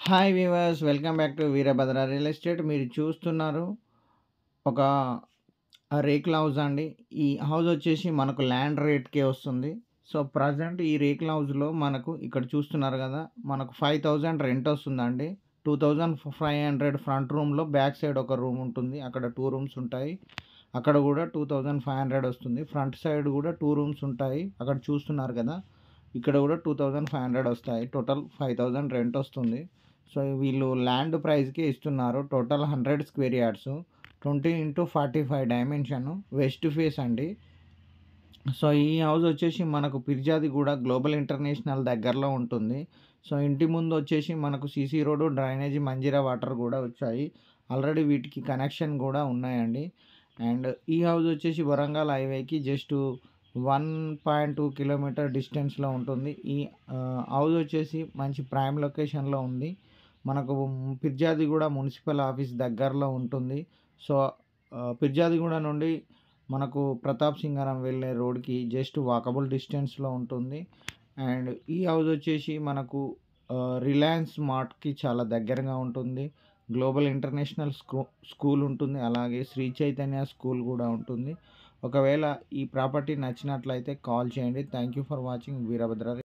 hi viewers welcome back to Veerabhadra real estate మీరు చూస్తున్నారు ఒక రేకుల హౌస్ అండి ఈ హౌస్ వచ్చేసి మనకు ల్యాండ్ రేట్కే వస్తుంది సో ప్రజెంట్ ఈ రేకుల హౌస్లో మనకు ఇక్కడ చూస్తున్నారు కదా మనకు ఫైవ్ థౌజండ్ రెంట్ వస్తుందండి two thousand five hundred front రూమ్లో బ్యాక్ సైడ్ ఒక రూమ్ ఉంటుంది అక్కడ టూ రూమ్స్ ఉంటాయి అక్కడ కూడా టూ థౌజండ్ ఫైవ్ హండ్రెడ్ వస్తుంది ఫ్రంట్ సైడ్ కూడా టూ రూమ్స్ ఉంటాయి అక్కడ చూస్తున్నారు కదా ఇక్కడ కూడా టూ థౌజండ్ ఫైవ్ హండ్రెడ్ వస్తాయి టోటల్ ఫైవ్ థౌజండ్ రెంట్ వస్తుంది సో వీళ్ళు ల్యాండ్ ప్రైస్కి ఇస్తున్నారు total hundred square yards twenty into forty five dimension west face అండి సో ఈ హౌస్ వచ్చేసి మనకు పిర్జాది కూడా గ్లోబల్ ఇంటర్నేషనల్ దగ్గరలో ఉంటుంది సో ఇంటి ముందు వచ్చేసి మనకు CC road drainage Manjeera water కూడా వచ్చాయి ఆల్రెడీ వీటికి కనెక్షన్ కూడా ఉన్నాయండి అండ్ ఈ హౌస్ వచ్చేసి వరంగల్ హైవేకి just one point two kilometre డిస్టెన్స్లో ఉంటుంది ఈ హౌస్ వచ్చేసి మంచి ప్రైమ్ లొకేషన్లో ఉంది మనకు పిర్జాదిగూడ మున్సిపల్ ఆఫీస్ దగ్గరలో ఉంటుంది సో పిర్జాదిగూడ నుండి మనకు ప్రతాప్ సింగారం వెళ్ళే రోడ్కి జస్ట్ వాకబుల్ డిస్టెన్స్లో ఉంటుంది అండ్ ఈ హౌస్ వచ్చేసి మనకు రిలయన్స్ మార్ట్కి చాలా దగ్గరగా ఉంటుంది గ్లోబల్ ఇంటర్నేషనల్ స్కూ స్కూల్ ఉంటుంది అలాగే శ్రీ చైతన్య స్కూల్ కూడా ఉంటుంది ఒకవేళ ఈ ప్రాపర్టీ నచ్చినట్లయితే కాల్ చేయండి thank you for watching Veerabhadra